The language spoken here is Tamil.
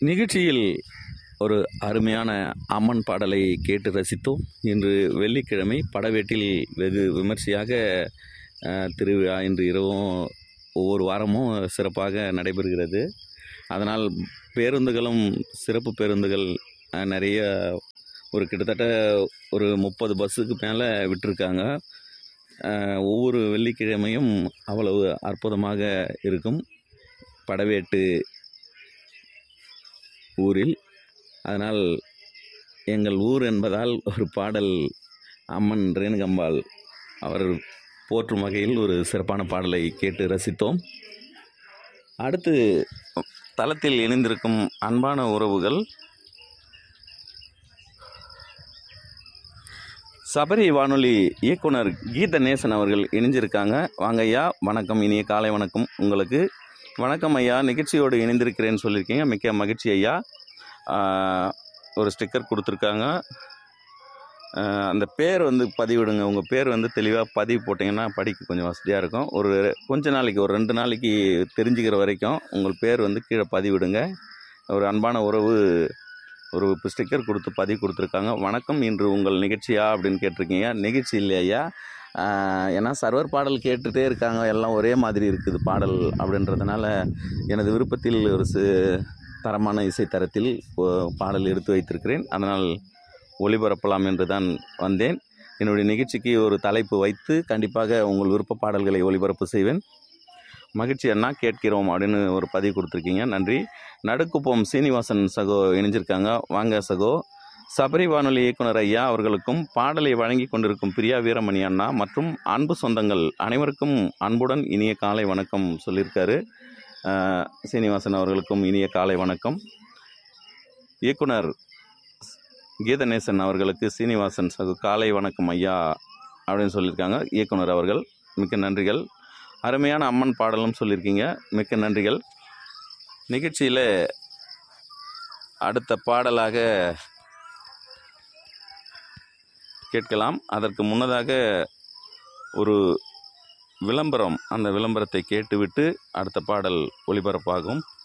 நிகழ்ச்சியில் ஒரு அருமையான அம்மன் பாடலை கேட்டு ரசித்தோம் இன்று வெள்ளிக்கிழமை படவேட்டில் வெகு விமர்சையாக அஹ், திருவிழா இன்று இரவும் ஒவ்வொரு வாரமும் சிறப்பாக நடைபெறுகிறது அதனால் பேருந்துகளும் சிறப்பு பேருந்துகள் அஹ், நிறைய ஒரு கிட்டத்தட்ட ஒரு முப்பது பஸ்ஸுக்கு மேலே விட்டிருக்காங்க அஹ், ஒவ்வொரு வெள்ளிக்கிழமையும் அவ்வளவு அற்புதமாக இருக்கும் படவேட்டு ஊரில் அதனால் எங்கள் ஊர் என்பதால் ஒரு பாடல் அம்மன் ரேணுகம்பாள் அவர் போற்றும் வகையில் ஒரு சிறப்பான பாடலை கேட்டு ரசித்தோம் அடுத்து தளத்தில் இணைந்திருக்கும் அன்பான உறவுகள் சபரி வானொலி இயக்குனர் கீத நேசன் அவர்கள் இணைஞ்சிருக்காங்க வாங்க ஐயா வணக்கம் இனிய காலை வணக்கம் உங்களுக்கு வணக்கம் ஐயா நிகழ்ச்சியோடு இணைந்திருக்கிறேன்னு சொல்லியிருக்கீங்க மிக்க மகிழ்ச்சி ஐயா ஆஹ், ஒரு ஸ்டிக்கர் கொடுத்துருக்காங்க ஆஹ், அந்த பேர் வந்து பதிவிடுங்க உங்கள் பேர் வந்து தெளிவாக பதிவு போட்டிங்கன்னா படிக்க கொஞ்சம் வசதியாக இருக்கும் ஒரு கொஞ்ச நாளைக்கு ஒரு ரெண்டு நாளைக்கு தெரிஞ்சுக்கிற வரைக்கும் உங்கள் பேர் வந்து கீழே பதிவிடுங்க ஒரு அன்பான உறவு ஒரு ஸ்டிக்கர் கொடுத்து பதிவு கொடுத்துருக்காங்க வணக்கம் இன்று உங்கள் நிகழ்ச்சியா அப்படின்னு கேட்டிருக்கீங்க நிகழ்ச்சி இல்லையா ஏன்னா சர்வர் பாடல் கேட்டுகிட்டே இருக்காங்க எல்லாம் ஒரே மாதிரி இருக்குது பாடல் அப்படின்றதுனால எனது விருப்பத்தில் ஒரு சி தரமான இசை தரத்தில் ஒ- பாடல் எடுத்து வைத்திருக்கிறேன் அதனால் ஒளிபரப்பலாம் என்று தான் வந்தேன் என்னுடைய நிகழ்ச்சிக்கு ஒரு தலைப்பு வைத்து கண்டிப்பாக உங்கள் விருப்ப பாடல்களை ஒளிபரப்பு செய்வேன் மகிழ்ச்சி அண்ணா கேட்கிறோம் அப்படின்னு ஒரு பதிவு கொடுத்துருக்கீங்க நன்றி நடுக்குப்போம் சீனிவாசன் சகோ இணைஞ்சிருக்காங்க வாங்க சகோ சபரி வானொலி இயக்குனர் ஐயா அவர்களுக்கும் பாடலை வழங்கி கொண்டிருக்கும் பிரியா வீரமணி அண்ணா மற்றும் அன்பு சொந்தங்கள் அனைவருக்கும் அன்புடன் இனிய காலை வணக்கம் சொல்லியிருக்காரு அஹ், சீனிவாசன் அவர்களுக்கும் இனிய காலை வணக்கம் இயக்குனர் கீதநேசன் அவர்களுக்கு சீனிவாசன் சகு காலை வணக்கம் ஐயா அப்படின்னு சொல்லியிருக்காங்க இயக்குனர் அவர்கள் மிக்க நன்றிகள் அருமையான அம்மன் பாடலும் சொல்லியிருக்கீங்க மிக்க நன்றிகள் நிகழ்ச்சியில் அடுத்த பாடலாக கேட்கலாம் அதற்கு முன்னதாக ஒரு விளம்பரம் அந்த விளம்பரத்தை கேட்டுவிட்டு அடுத்த பாடல் ஒளிபரப்பாகும்